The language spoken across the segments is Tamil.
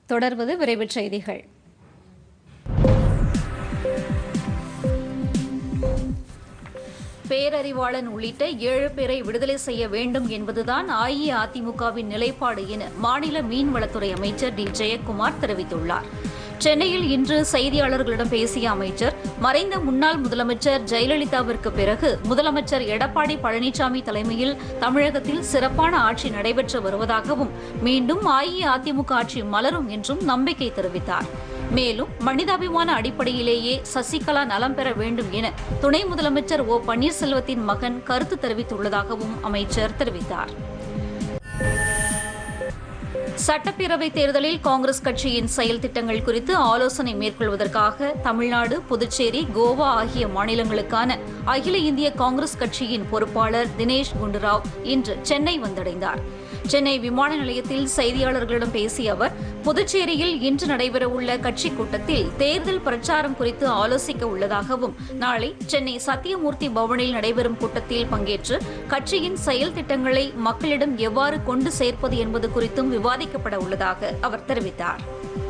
தொடர்வது விரைவுச் செய்திகள் பேரறிவாளன் உள்ளிட்ட ஏழு பேரை விடுதலை செய்ய வேண்டும் என்பதுதான் அஇஅதிமுகவின் நிலைப்பாடு என மாநில மீன்வளத்துறை அமைச்சர் டி ஜெயக்குமார் தெரிவித்துள்ளார் சென்னையில் இன்று செய்தியாளர்களிடம் பேசிய அமைச்சர் மறைந்த முன்னாள் முதலமைச்சர் ஜெயலலிதாவிற்கு பிறகு முதலமைச்சர் எடப்பாடி பழனிசாமி தலைமையில் தமிழகத்தில் சிறப்பான ஆட்சி நடைபெற்று வருவதாகவும் மீண்டும் அஇஅதிமுக ஆட்சி மலரும் என்றும் நம்பிக்கை தெரிவித்தார் மேலும் மனிதாபிமான அடிப்படையிலேயே சசிகலா நலம் பெற வேண்டும் என துணை முதலமைச்சர் ஓ பன்னீர்செல்வத்தின் மகன் கருத்து தெரிவித்துள்ளதாகவும் அமைச்சர் தெரிவித்தார் சட்டப்பேரவைத் தேர்தலில் காங்கிரஸ் கட்சியின் செயல் திட்டங்கள் குறித்து ஆலோசனை மேற்கொள்வதற்காக தமிழ்நாடு புதுச்சேரி கோவா ஆகிய மாநிலங்களுக்கான அகில இந்திய காங்கிரஸ் கட்சியின் பொறுப்பாளர் தினேஷ் குண்டுராவ் இன்று சென்னை வந்தடைந்தார் சென்னை விமான நிலையத்தில் செய்தியாளர்களிடம் பேசிய அவர் புதுச்சேரியில் இன்று நடைபெறவுள்ள கட்சிக் கூட்டத்தில் தேர்தல் பிரச்சாரம் குறித்து ஆலோசிக்க உள்ளதாகவும் நாளை சென்னை சத்தியமூர்த்தி பவனில் நடைபெறும் கூட்டத்தில் பங்கேற்று கட்சியின் செயல் திட்டங்களை மக்களிடம் எவ்வாறு கொண்டு சேர்ப்பது என்பது குறித்தும் விவாதிக்கப்பட உள்ளதாக அவர் தெரிவித்தார்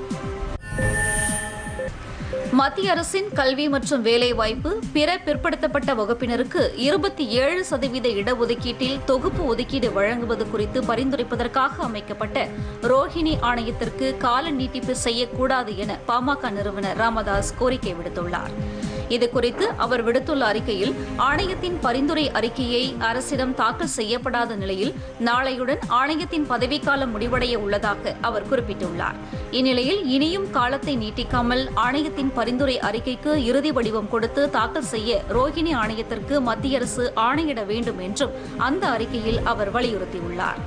மத்திய அரசின் கல்வி மற்றும் வேலைவாய்ப்பு பிற பிற்படுத்தப்பட்ட வகுப்பினருக்கு இருபத்தி ஏழு சதவீத இடஒதுக்கீட்டில் தொகுப்பு ஒதுக்கீடு வழங்குவது குறித்து பரிந்துரைப்பதற்காக அமைக்கப்பட்ட ரோஹிணி ஆணையத்திற்கு கால நீட்டிப்பு செய்யக்கூடாது என பாமக நிறுவனர் ராமதாஸ் கோரிக்கை விடுத்துள்ளார் இதுகுறித்து அவர் விடுத்துள்ள அறிக்கையில் ஆணையத்தின் பரிந்துரை அறிக்கையை அரசிடம் தாக்கல் செய்யப்படாத நிலையில் நாளையுடன் ஆணையத்தின் பதவிக்காலம் முடிவடைய உள்ளதாக அவர் குறிப்பிட்டுள்ளார் இந்நிலையில் இனியும் காலத்தை நீட்டிக்காமல் ஆணையத்தின் பரிந்துரை அறிக்கைக்கு இறுதி வடிவம் கொடுத்து தாக்கல் செய்ய ரோஹிணி ஆணையத்திற்கு மத்திய அரசு ஆணையிட வேண்டும் என்றும் அந்த அறிக்கையில் அவர் வலியுறுத்தியுள்ளார்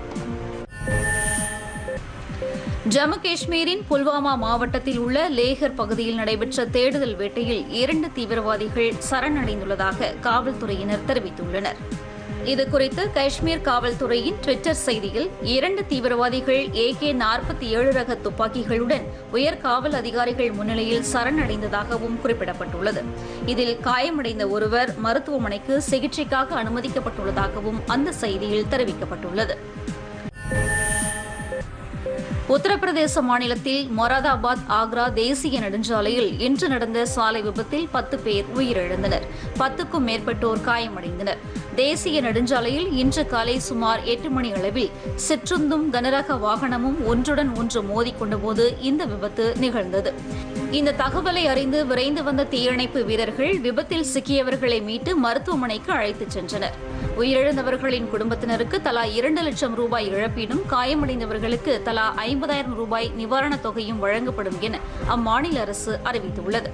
ஜம்மு காஷ்மீரின் புல்வாமா மாவட்டத்தில் உள்ள லேகர் பகுதியில் நடைபெற்ற தேடுதல் வேட்டையில் இரண்டு தீவிரவாதிகள் சரணடைந்துள்ளதாக காவல்துறையினர் தெரிவித்துள்ளனர் இதுகுறித்து காஷ்மீர் காவல்துறையின் டுவிட்டர் செய்தியில் இரண்டு தீவிரவாதிகள் ஏகே நாற்பத்தி ஏழு ரக துப்பாக்கிகளுடன் உயர் காவல் அதிகாரிகள் முன்னிலையில் சரணடைந்ததாகவும் குறிப்பிடப்பட்டுள்ளது இதில் காயமடைந்த ஒருவர் மருத்துவமனைக்கு சிகிச்சைக்காக அனுமதிக்கப்பட்டுள்ளதாகவும் அந்த செய்தியில் தெரிவிக்கப்பட்டுள்ளது உத்தரப்பிரதேச மாநிலத்தில் மொராதாபாத் ஆக்ரா தேசிய நெடுஞ்சாலையில் இன்று நடந்த சாலை விபத்தில் பத்து பேர் உயிரிழந்தனர் பத்துக்கும் மேற்பட்டோர் காயமடைந்தனர் தேசிய நெடுஞ்சாலையில் இன்று காலை சுமார் எட்டு மணி அளவில் சிற்றுந்தும் கனரக வாகனமும் ஒன்றுடன் ஒன்று மோதிக்கொண்டபோது இந்த விபத்து நிகழ்ந்தது இந்த தகவலை அறிந்து விரைந்து வந்த தீயணைப்பு வீரர்கள் விபத்தில் சிக்கியவர்களை மீட்டு மருத்துவமனைக்கு அழைத்துச் சென்றனர் உயிரிழந்தவர்களின் குடும்பத்தினருக்கு தலா இரண்டு லட்சம் ரூபாய் இழப்பீடும் காயமடைந்தவர்களுக்கு தலா ஐம்பதாயிரம் ரூபாய் நிவாரணத் தொகையும் வழங்கப்படும் என அம்மாநில அரசு அறிவித்துள்ளது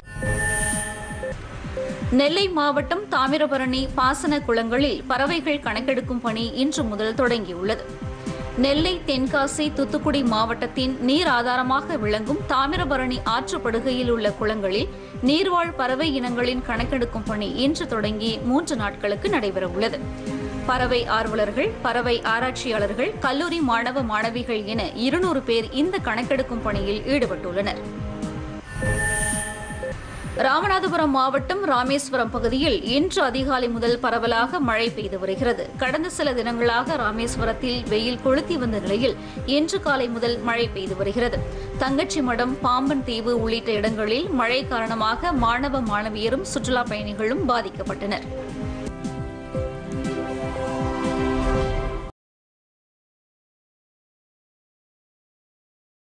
நெல்லை மாவட்டம் தாமிரபரணி பாசன குளங்களில் பறவைகள் கணக்கெடுக்கும் பணி இன்று முதல் தொடங்கியுள்ளது நெல்லை தென்காசி தூத்துக்குடி மாவட்டத்தின் நீர் ஆதாரமாக விளங்கும் தாமிரபரணி ஆற்றுப்படுகையில் உள்ள குளங்களில் நீர்வாழ் பறவை இனங்களின் கணக்கெடுக்கும் பணி இன்று தொடங்கி மூன்று நாட்களுக்கு நடைபெறவுள்ளது பறவை ஆர்வலர்கள் பறவை ஆராய்ச்சியாளர்கள் கல்லூரி மாணவ மாணவிகள் என இருநூறு பேர் இந்த கணக்கெடுக்கும் பணியில் ஈடுபட்டுள்ளனர் ராமநாதபுரம் மாவட்டம் ராமேஸ்வரம் பகுதியில் இன்று அதிகாலை முதல் பரவலாக மழை பெய்து வருகிறது கடந்த சில தினங்களாக ராமேஸ்வரத்தில் வெயில் கொளுத்தி வந்த நிலையில் இன்று காலை முதல் மழை பெய்து வருகிறது தங்கச்சி மடம் பாம்பன் தீவு உள்ளிட்ட இடங்களில் மழை காரணமாக மாணவ மாணவியரும் சுற்றுலா பயணிகளும் பாதிக்கப்பட்டனர்